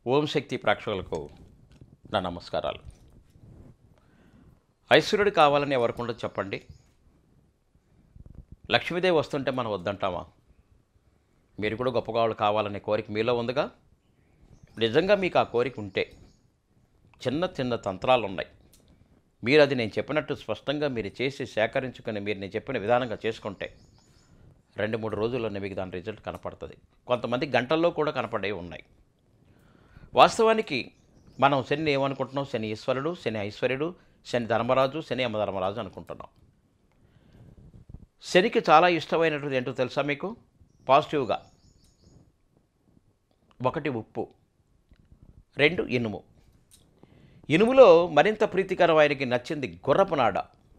ఓం శక్తి ప్రేక్షకులకు నా నమస్కారాలు ఐశ్వర్యుడు కావాలని ఎవరికుండో చెప్పండి లక్ష్మీదేవి వస్తుంటే మనం వద్దంటామా మీరు కూడా గొప్పగా వాళ్ళు కావాలనే కోరిక మీలో ఉందిగా నిజంగా మీకు ఆ కోరిక ఉంటే చిన్న చిన్న తంత్రాలు ఉన్నాయి మీరు అది నేను చెప్పినట్టు స్పష్టంగా మీరు చేసి సేకరించుకొని మీరు నేను చెప్పిన విధానంగా చేసుకుంటే రెండు మూడు రోజుల్లోనే మీకు దాని రిజల్ట్ కనపడుతుంది కొంతమంది గంటల్లో కూడా కనపడేవి ఉన్నాయి వాస్తవానికి మనం శని ఏమనుకుంటున్నాం శని ఈశ్వరుడు శని ఐశ్వర్యుడు శని ధర్మరాజు శని యమధర్మరాజు అనుకుంటున్నాం శనికి చాలా ఇష్టమైనటువంటి ఏంటో తెలుసా మీకు పాజిటివ్గా ఒకటి ఉప్పు రెండు ఇనుము ఇనుములో మరింత ప్రీతికరం ఆయనకి నచ్చింది గుర్రపునాడ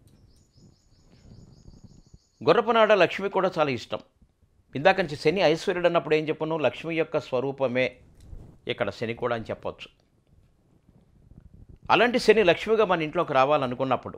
గుర్రపునాడ లక్ష్మి కూడా చాలా ఇష్టం ఇందాక నుంచి శని ఐశ్వర్యుడు అన్నప్పుడు ఏం చెప్పను లక్ష్మి యొక్క స్వరూపమే ఇక్కడ శని కూడా అని చెప్పొచ్చు అలాంటి శని లక్ష్మిగా మన ఇంట్లోకి రావాలనుకున్నప్పుడు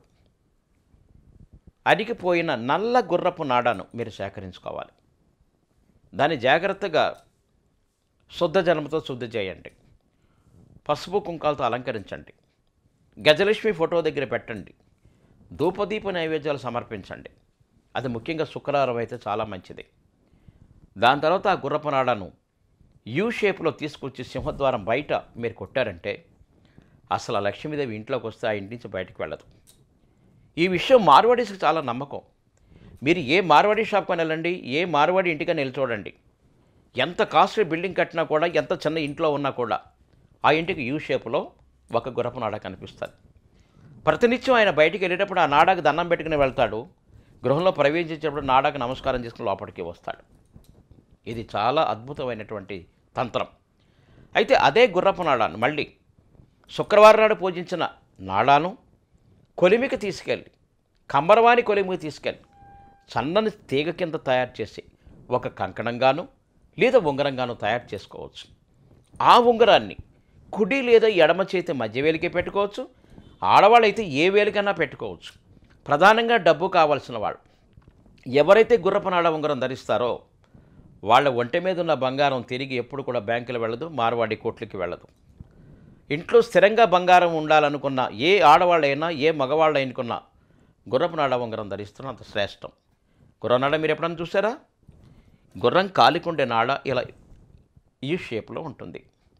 అరిగిపోయిన నల్ల గుర్రపు నాడాను మీరు సేకరించుకోవాలి దాన్ని జాగ్రత్తగా శుద్ధ జలంతో శుద్ధి చేయండి పసుపు కుంకాలతో అలంకరించండి గజలక్ష్మి ఫోటో దగ్గర పెట్టండి ధూపదీప నైవేద్యాలు సమర్పించండి అది ముఖ్యంగా శుక్రవారం అయితే చాలా మంచిది దాని తర్వాత ఆ గుర్రపు నాడను యూ షేప్లో తీసుకొచ్చి సింహద్వారం బయట మీరు కొట్టారంటే అసలు ఆ లక్ష్మీదేవి ఇంట్లోకి వస్తే ఆ ఇంటి నుంచి బయటకు వెళ్ళదు ఈ విషయం మార్వాడీస్కి చాలా నమ్మకం మీరు ఏ మార్వాడీ షాప్కి వెళ్ళండి ఏ మార్వాడి ఇంటికని వెళ్ళి చూడండి ఎంత కాస్ట్లీ బిల్డింగ్ కట్టినా కూడా ఎంత చిన్న ఇంట్లో ఉన్నా కూడా ఆ ఇంటికి యూ షేప్లో ఒక గుర్రపు నాడ కనిపిస్తుంది ప్రతినిత్యం ఆయన బయటికి వెళ్ళేటప్పుడు ఆ నాడాకి దండం పెట్టుకుని వెళ్తాడు గృహంలో ప్రవేశించేటప్పుడు నాడాకి నమస్కారం చేసుకుని లోపలికి వస్తాడు ఇది చాలా అద్భుతమైనటువంటి తంత్రం అయితే అదే గుర్రపు నాడాను మళ్ళీ శుక్రవారం నాడు పూజించిన నాడాను కొలిమికి తీసుకెళ్ళి కంబరవాణి కొలిమికి తీసుకెళ్ళి సన్నని తీగ కింద తయారు చేసి ఒక కంకణంగాను లేదా ఉంగరంగాను తయారు చేసుకోవచ్చు ఆ ఉంగరాన్ని కుడి లేదా ఎడమ చేతి మధ్య వేలికే పెట్టుకోవచ్చు ఆడవాళ్ళైతే ఏ వేలికైనా పెట్టుకోవచ్చు ప్రధానంగా డబ్బు కావాల్సిన వాళ్ళు ఎవరైతే గుర్రపనాడ ఉంగరం ధరిస్తారో వాళ్ళ ఒంటి మీద ఉన్న బంగారం తిరిగి ఎప్పుడు కూడా బ్యాంకులు వెళ్ళదు మార్వాడి కోట్లకి వెళ్ళదు ఇంట్లో స్థిరంగా బంగారం ఉండాలనుకున్న ఏ ఆడవాళ్ళైనా ఏ మగవాళ్ళు అనుకున్నా గుర్రపు నాడ ఉంగరం ధరిస్తున్న అంత శ్రేష్టం గుర్రం నాడ మీరు ఎప్పుడైనా చూసారా గుర్రం కాలికుండే నాడ ఇలా ఈ షేప్లో ఉంటుంది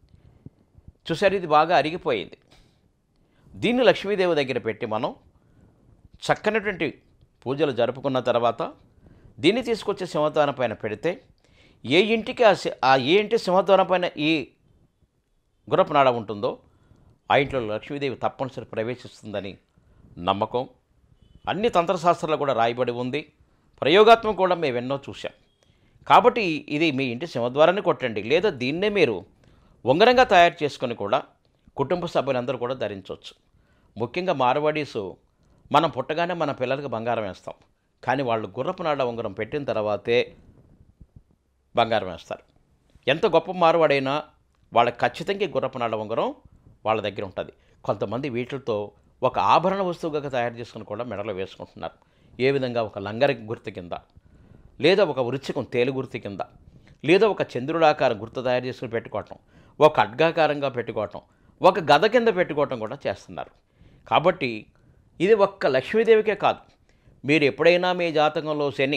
చూసారు ఇది బాగా అరిగిపోయింది దీన్ని లక్ష్మీదేవి దగ్గర పెట్టి మనం చక్కనటువంటి పూజలు జరుపుకున్న తర్వాత దీన్ని తీసుకొచ్చి సింహద్వారం పైన పెడితే ఏ ఇంటికి ఆ సి- ఆ ఏ ఇంటి సింహద్వారం పైన ఈ గుర్రపు నాడ ఉంటుందో ఆ ఇంట్లో లక్ష్మీదేవి తప్పనిసరి ప్రవేశిస్తుందని నమ్మకం అన్ని తంత్రశాస్త్రాలు కూడా రాయబడి ఉంది ప్రయోగాత్మకం కూడా మేము ఎన్నో చూసాం కాబట్టి ఇది మీ ఇంటి సింహద్వారాన్ని కొట్టండి లేదా దీన్నే మీరు ఉంగరంగా తయారు చేసుకొని కూడా కుటుంబ సభ్యులందరూ కూడా ధరించవచ్చు ముఖ్యంగా మార్వాడీసు మనం పుట్టగానే మన పిల్లలకి బంగారం వేస్తాం కానీ వాళ్ళు గుర్రపు నాడ ఉంగరం పెట్టిన తర్వాతే బంగారం వేస్తారు ఎంత గొప్ప మారువాడైనా వాళ్ళకి ఖచ్చితంగా ఈ గుర్రపు నాడ ఉంగరం వాళ్ళ దగ్గర ఉంటుంది కొంతమంది వీటితో ఒక ఆభరణ వస్తువుగా తయారు చేసుకుని కూడా మెడలో వేసుకుంటున్నారు ఏ విధంగా ఒక లంగరి గుర్తు కింద లేదా ఒక వృచ్చికం తేలు గుర్తు కింద లేదా ఒక చంద్రుడాకారం గుర్తు తయారు చేసుకుని పెట్టుకోవటం ఒక ఖడ్గాకారంగా పెట్టుకోవటం ఒక గద కింద పెట్టుకోవటం కూడా చేస్తున్నారు కాబట్టి ఇది ఒక్క లక్ష్మీదేవికే కాదు మీరు ఎప్పుడైనా మీ జాతకంలో శని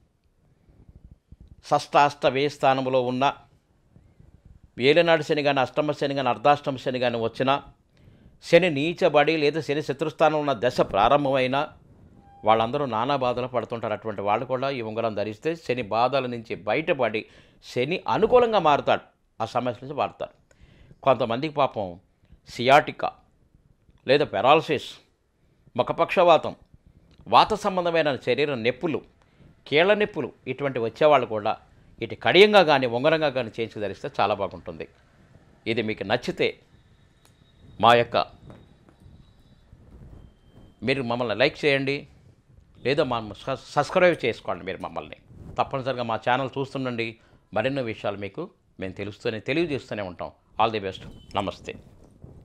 షష్టాష్ట వ్యయ స్థానంలో ఉన్న ఏలినాడు శని కానీ అష్టమ శని కానీ అర్ధాష్టమ శని కానీ వచ్చినా శని నీచబడి లేదా శని శత్రుస్థానంలో ఉన్న దశ ప్రారంభమైన వాళ్ళందరూ నానా బాధలు పడుతుంటారు అటువంటి వాళ్ళు కూడా ఈ ఉంగరం ధరిస్తే శని బాధల నుంచి బయటపడి శని అనుకూలంగా మారుతాడు ఆ సమస్య నుంచి మారుతాడు కొంతమందికి పాపం సియాటికా లేదా పెరాలసిస్ ముఖపక్షవాతం వాత సంబంధమైన శరీర నొప్పులు కీళ్ళ నొప్పులు ఇటువంటి వచ్చేవాళ్ళు కూడా ఇటు కడియంగా కానీ ఉంగరంగా కానీ చేయించి ధరిస్తే చాలా బాగుంటుంది ఇది మీకు నచ్చితే మా యొక్క మీరు మమ్మల్ని లైక్ చేయండి లేదా మా సబ్- సబ్స్క్రైబ్ చేసుకోండి మీరు మమ్మల్ని తప్పనిసరిగా మా ఛానల్ చూస్తుండండి మరెన్నో విషయాలు మీకు మేము తెలుస్తూనే తెలియజేస్తూనే ఉంటాం ఆల్ ది బెస్ట్ నమస్తే